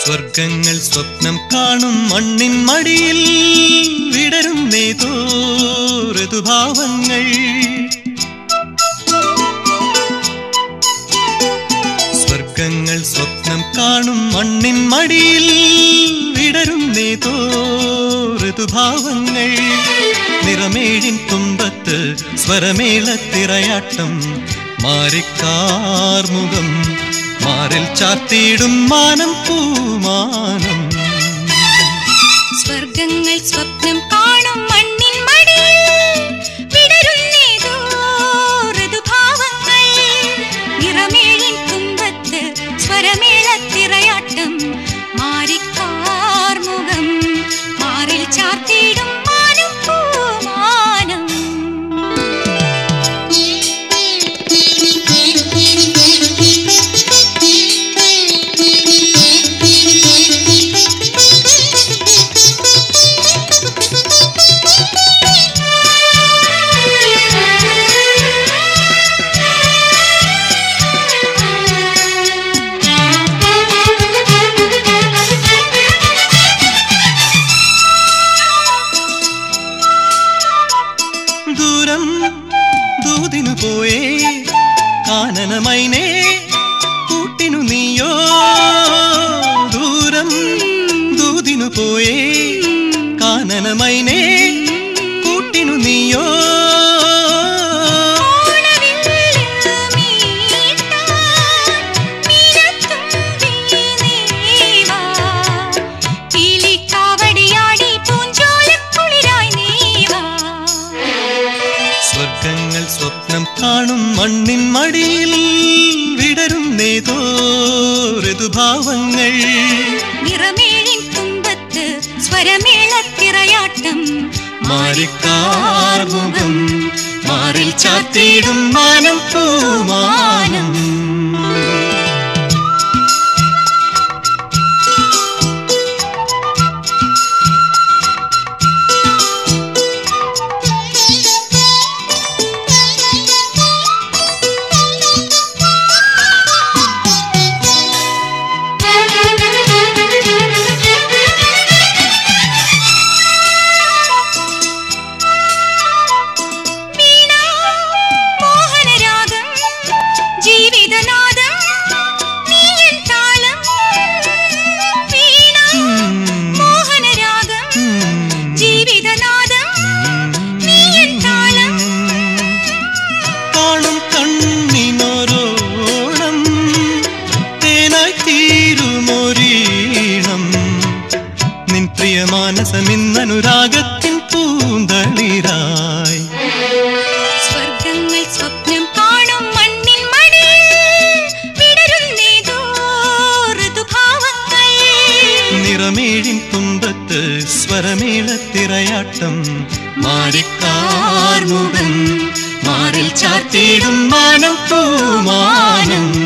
സ്വർഗങ്ങൾ സ്വപ്നം കാണും മണ്ണിൻ മടിയിൽ വിടരുന്നേതോ ഋതുഭാവങ്ങൾ സ്വർഗങ്ങൾ സ്വപ്നം കാണും മണ്ണിൻ മടിയിൽ വിടരുന്നേതോ ഋതുഭാവങ്ങൾ നിറമേഴിൻ തുമ്പത്ത് സ്വരമേളത്തിറയാട്ടം മാറിക്കാർമുഖം മാറിൽ ചാത്തിയിടും മാനം പൂമാനം സ്വർഗങ്ങൾ സ്വപ്നം കാണും മണ്ണിൻ മടിയിൽ വിടരുന്നേതോ ഋതുഭാവങ്ങൾ നിറമേഴിൻ തുമ്പത്ത് സ്വരമേളത്തിറയാട്ടം മാറിക്കാർമുഖം മാറിൽ ചാർത്തിയിടും മാനം പൂമാനം ദൂരം ദൂതിനു പോയേ കാനനമൈനേ കൂട്ടിനു നീയോ ദൂരം ദൂതിനു പോയേ കാനനമൈനേ കൂട്ടിനു നീയോ സ്വർഗങ്ങൾ സ്വപ്നം കാണും മണ്ണിൻ മടിയിൽ വിടരുന്നേതോ ഋതുഭാവങ്ങൾ സ്വരമേളത്തിറയാട്ടം മാറിക്കാർമുഖം മാറിൽ ചാത്തിയിടും മാനം പൂമാനം വീണ മോഹനരാഗം ജീവിതനാദം നീയൻ താളം വീണ മോഹനരാഗം ജീവിതനാദം നീയൻ താളം കാണും കണ്ണിനൊരോണം തേനായി തീരുമൊരീണം നിൻ പ്രിയ മാനസമിന്നനുരാഗത്തിൻ പൂന്തളിരായി സ്വർഗങ്ങൾ സ്വപ്നം കാണും മണ്ണിൻ മടിയിൽ വിടരുന്നേതോ ഋതുഭാവങ്ങൾ നിറമേഴിൻ തുമ്പത്ത് സ്വരമേളത്തിറയാട്ടം മാറിക്കാർമുഖം മാറിൽ ചാത്തിയിടും മാനം പൂമാനം